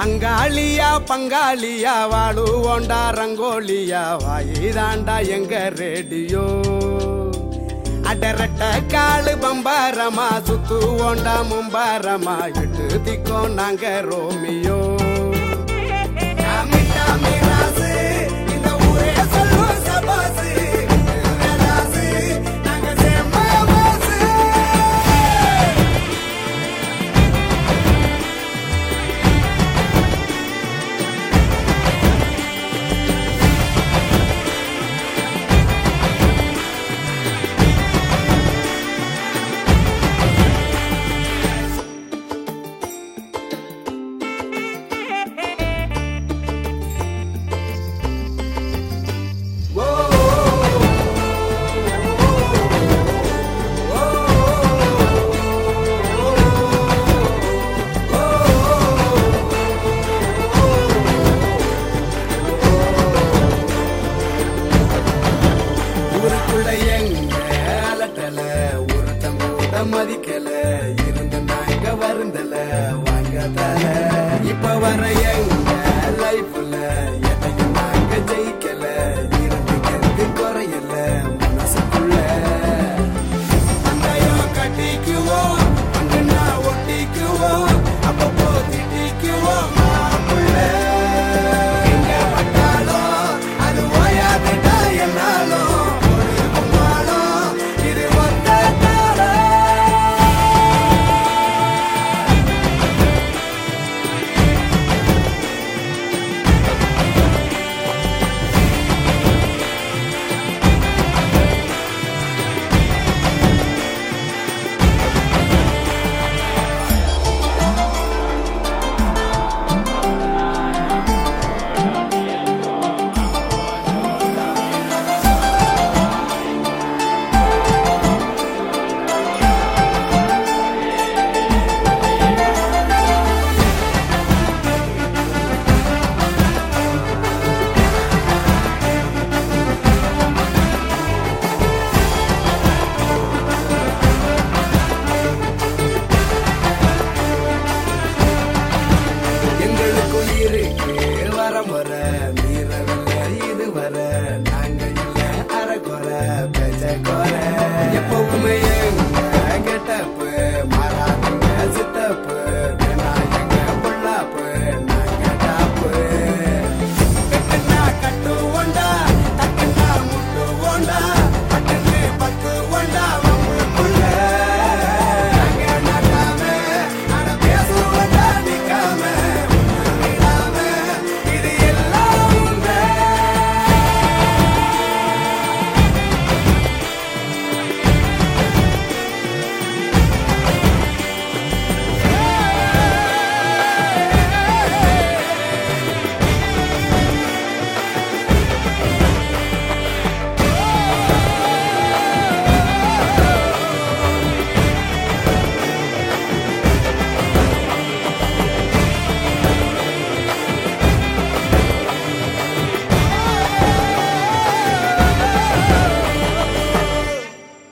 அங்காளியா பங்காளியா வாழுவோண்டா ரங்கோலியா வாயிதாண்டா எங்க ரேடியோ அடரட்ட காலு பம்பாரமா சுத்துவோண்டா மும்பாரமா எட்டு திக்கோ நாங்க ரோமியோ டாமி டாமி ராசு, இந்த ஊரே சொல்லும் சபாசு. ராசு, நாங்க செம்ம மாசு. ஊருக்குள்ள எங்க அலட்டல ஒருத்தங்க கூட மதிக்கல இருந்து நாங்க வருந்தல வாங்க தல இப்ப வர எங்க